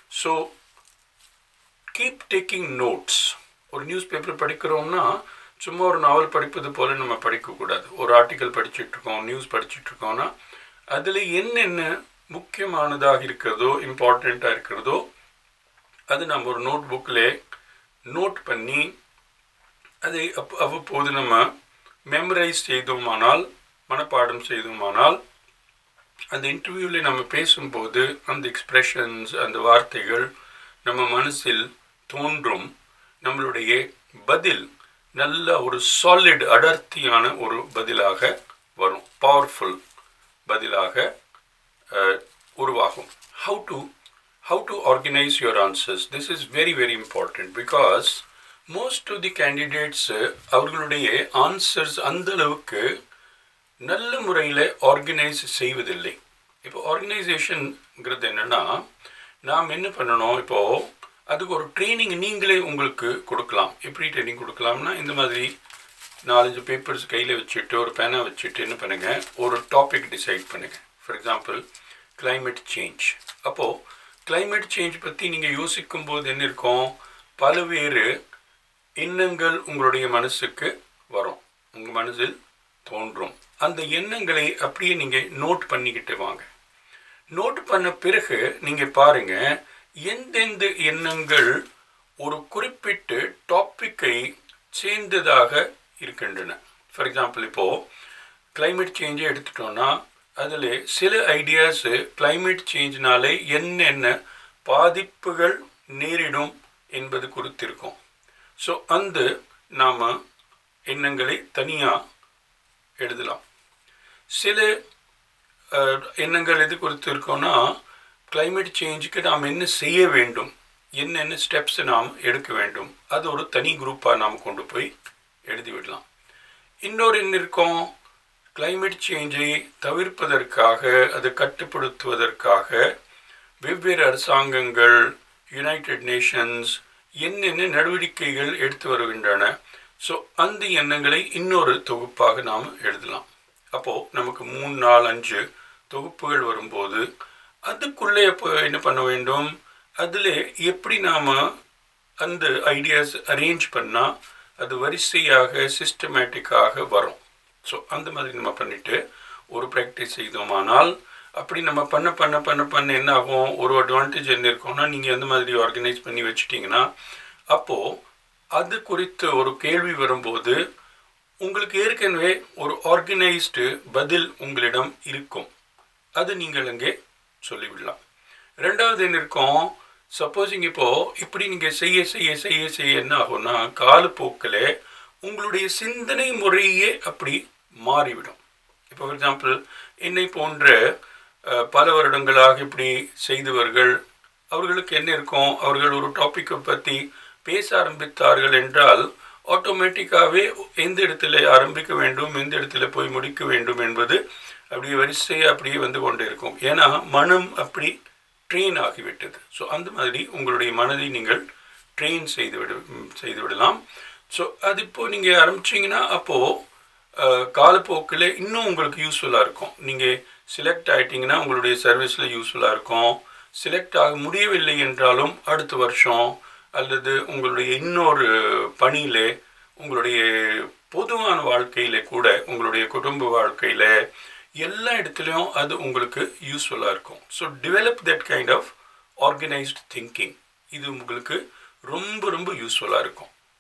so keep taking notes ஒரு news paper படிக்கிறோம்னா சும்மா ஒரு நாவல் படிப்பது போல நம்ம படிக்கக்கூடாது ஒரு ஆர்டிக்கல் படிச்சுட்டு இருக்கோம் நியூஸ் படிச்சுட்டு இருக்கோம்னா அதில் என்னென்ன முக்கியமானதாக இருக்கிறதோ இம்பார்ட்டண்ட்டாக இருக்கிறதோ அது நம்ம ஒரு நோட் புக்கில் நோட் பண்ணி அதை அப் அவ்வப்போது நம்ம மெமரைஸ் செய்தோமானால் மனப்பாடம் செய்தோமானால் அந்த இன்டர்வியூவில் நம்ம பேசும்போது அந்த எக்ஸ்பிரஷன்ஸ் அந்த வார்த்தைகள் நம்ம மனசில் தோன்றும் நம்மளுடைய பதில் நல்ல ஒரு சாலிட் அடர்த்தியான ஒரு பதிலாக வரும் பவர்ஃபுல் பதிலாக அஹ், உருவாகும் how to how to organise your answers this is very very important because most of the candidates அவர்களுடைய ஆன்சர்ஸ் அந்த அளவுக்கு நல்ல முறையில் ஆர்கனைஸ் செய்வதில்லை இப்போ ஆர்கனைசேஷன்ங்கிறது என்னென்னா நாம் என்ன பண்ணணும் இப்போது அதுக்கு ஒரு ட்ரைனிங் நீங்களே உங்களுக்கு கொடுக்கலாம் எப்படி ட்ரைனிங் கொடுக்கலாம்னா இந்த மாதிரி நாலஞ்சு பேப்பர்ஸ் கையில் வச்சுட்டு ஒரு பேனா வச்சுட்டு என்ன பண்ணுங்கள் ஒரு டாபிக் டிசைட் பண்ணுங்கள் ஃபார் எக்ஸாம்பிள் climate சேஞ்ச் அப்போது climate சேஞ்ச் பற்றி நீங்கள் யோசிக்கும் போது என்ன இருக்கும் பல்வேறு எண்ணங்கள் உங்களுடைய மனசுக்கு வரும் உங்கள் மனசில் தோன்றும் அந்த எண்ணங்களை அப்படியே நீங்கள் நோட் பண்ணிக்கிட்டு வாங்க நோட் பண்ண பிறகு நீங்கள் பாருங்க எந்தெந்த எண்ணங்கள் ஒரு குறிப்பிட்ட டாப்பிக்கை சேர்ந்ததாக இருக்கின்றன ஃபார் எக்ஸாம்பிள் இப்போது climate சேஞ்சை எடுத்துட்டோம்னா அதில் சில ஐடியாஸு climate சேஞ்ச்னாலே என்னென்ன பாதிப்புகள் நேரிடும் என்பது குறித்து இருக்கும் ஸோ அந்த நாம் எண்ணங்களை தனியாக எழுதலாம் சில அஹ், எண்ணங்கள் எது குறித்து இருக்கோன்னா climate சேஞ்சுக்கு நாம் என்ன செய்ய வேண்டும் என்னென்ன ஸ்டெப்ஸ் நாம் எடுக்க வேண்டும் அது ஒரு தனி குரூப்பாக நாம் கொண்டு போய் எழுதி விடலாம் இன்னொரு என்ன இருக்கும் climate சேஞ்சை தவிர்ப்பதற்காக அதை கட்டுப்படுத்துவதற்காக வெவ்வேறு அரசாங்கங்கள் யுனைடெட் நேஷன்ஸ் என்னென்ன நடவடிக்கைகள் எடுத்து வருகின்றன ஸோ அந்த எண்ணங்களை இன்னொரு தொகுப்பாக நாம் எழுதலாம் அப்போது நமக்கு மூணு நாலு அஞ்சு தொகுப்புகள் வரும்போது அதுக்குள்ளே இப்போ என்ன பண்ண வேண்டும் அதில் எப்படி நாம் அந்த ஐடியாஸ் அரேஞ்ச் பண்ணால் அது வரிசையாக சிஸ்டமேட்டிக்காக வரும் ஸோ அந்த மாதிரி நம்ம பண்ணிட்டு ஒரு ப்ராக்டிஸ் செய்தோமானால் அப்படி நம்ம பண்ண பண்ண பண்ண பண்ண என்ன ஆகும் ஒரு அட்வான்டேஜ் என்ன இருக்கும்னா நீங்கள் எந்த மாதிரி ஆர்கனைஸ் பண்ணி வச்சிட்டிங்கன்னா அப்போது அது குறித்து ஒரு கேள்வி வரும்போது உங்களுக்கு ஏற்கனவே ஒரு ஆர்கனைஸ்டு பதில் உங்களிடம் இருக்கும் அது நீங்கள் அங்கே சொல்லிவிடலாம் ரெண்டாவது என்ன இருக்கும் சப்போஸிங் இப்போ இப்படி நீங்கள் செய்ய செய்ய செய்ய செய்ய என்ன ஆகும்னா காலப்போக்கில் உங்களுடைய சிந்தனை முறையே அப்படி மாறிவிடும் இப்போ ஃபார் எக்ஸாம்பிள் என்னை போன்ற அஹ், பல வருடங்களாக இப்படி செய்தவர்கள் அவர்களுக்கு என்ன இருக்கும் அவர்கள் ஒரு டாப்பிக்கை பற்றி பேச ஆரம்பித்தார்கள் என்றால் ஆட்டோமேட்டிக்காகவே எந்த இடத்துல ஆரம்பிக்க வேண்டும் எந்த இடத்துல போய் முடிக்க வேண்டும் என்பது அப்படியே வரிசையாக அப்படியே வந்து கொண்டே இருக்கும் ஏன்னா மனம் அப்படி ட்ரெயின் ஆகிவிட்டது ஸோ அந்த மாதிரி உங்களுடைய மனதை நீங்கள் ட்ரெயின் செய்து விடு செய்து விடலாம் ஸோ அது இப்போ நீங்கள் ஆரம்பிச்சிங்கன்னா அப்போது காலப்போக்கில் இன்னும் உங்களுக்கு யூஸ்ஃபுல்லாக இருக்கும் நீங்கள் செலக்ட் ஆகிட்டிங்கன்னா உங்களுடைய சர்வீஸில் யூஸ்ஃபுல்லாக இருக்கும் செலக்ட் ஆக முடியவில்லை என்றாலும் அடுத்த வருஷம் அல்லது உங்களுடைய இன்னொரு பணியில் உங்களுடைய பொதுவான வாழ்க்கையில் கூட உங்களுடைய குடும்ப வாழ்க்கையில் எல்லா இடத்துலையும் அது உங்களுக்கு யூஸ்ஃபுல்லாக இருக்கும் so develop that kind of organised thinking இது உங்களுக்கு ரொம்ப ரொம்ப யூஸ்ஃபுல்லாக இருக்கும்